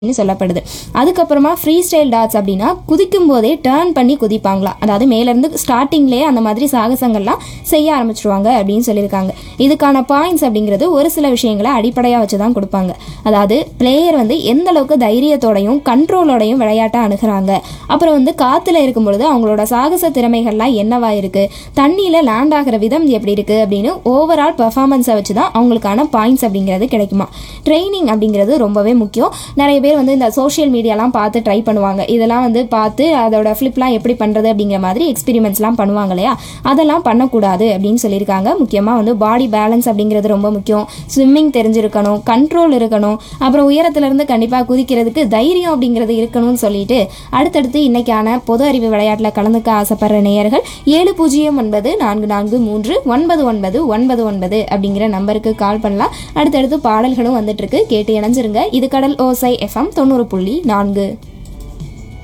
ன்னு சொல்லப்படுது அதுக்கப்புறமா ஃப்ரீ ஸ்டைல் டாட்ஸ் அப்படின்னா குதிக்கும் போதே டேர்ன் பண்ணி குதிப்பாங்களாம் அதாவது மேலேருந்து ஸ்டார்டிங்லேயே அந்த மாதிரி சாகசங்கள்லாம் செய்ய ஆரம்பிச்சிருவாங்க அப்படின்னு சொல்லியிருக்காங்க இதுக்கான பாயிண்ட்ஸ் அப்படிங்கிறது ஒரு சில விஷயங்களை அடிப்படையாக வச்சு தான் கொடுப்பாங்க அதாவது பிளேயர் வந்து எந்த அளவுக்கு தைரியத்தோடையும் கண்ட்ரோலோடையும் விளையாட்டை அணுகுறாங்க அப்புறம் வந்து காற்றுல இருக்கும் பொழுது அவங்களோட சாகச திறமைகள்லாம் என்னவா இருக்கு தண்ணியில் லேண்ட் ஆகிற விதம் எப்படி இருக்கு அப்படின்னு ஓவரால் பெர்ஃபார்மன்ஸை வச்சு தான் அவங்களுக்கான பாயிண்ட்ஸ் அப்படிங்கிறது கிடைக்குமா ட்ரைனிங் அப்படிங்கிறது ரொம்பவே முக்கியம் நிறைய பேர் வந்து இந்த சோஷியல் மீடியாலாம் பார்த்து ட்ரை பண்ணுவாங்க இதெல்லாம் வந்து பார்த்து அதோட ஃப்ளிப்லாம் எப்படி பண்ணுறது அப்படிங்கிற மாதிரி எக்ஸ்பெரிமெண்ட்ஸ்லாம் பண்ணுவாங்க இல்லையா அதெல்லாம் பண்ணக்கூடாது அப்படின்னு சொல்லியிருக்காங்க முக்கியமாக வந்து பாடி பேலன்ஸ் அப்படிங்கிறது ரொம்ப முக்கியம் ஸ்விம்மிங் தெரிஞ்சிருக்கணும் கண்ட்ரோல் இருக்கணும் அப்புறம் உயரத்துலேருந்து கண்டிப்பாக குதிக்கிறதுக்கு தைரியம் அப்படிங்கிறது இருக்கணும்னு சொல்லிட்டு அடுத்தடுத்து இன்னைக்கான பொது அறிவு விளையாட்டில் கலந்துக்க ஆசைப்படுற நேயர்கள் ஏழு பூஜ்ஜியம் ஒன்பது நான்கு நான்கு மூன்று ஒன்பது ஒன்பது ஒன்பது ஒன்பது அப்படிங்கிற நம்பருக்கு கால் பண்ணலாம் அடுத்தடுத்து பாடல்களும் வந்துட்டு இருக்கு கேட்டு இணைஞ்சிருங்க இது கடல் ஓசை எஃப்எம் தொண்ணூறு புள்ளி நான்கு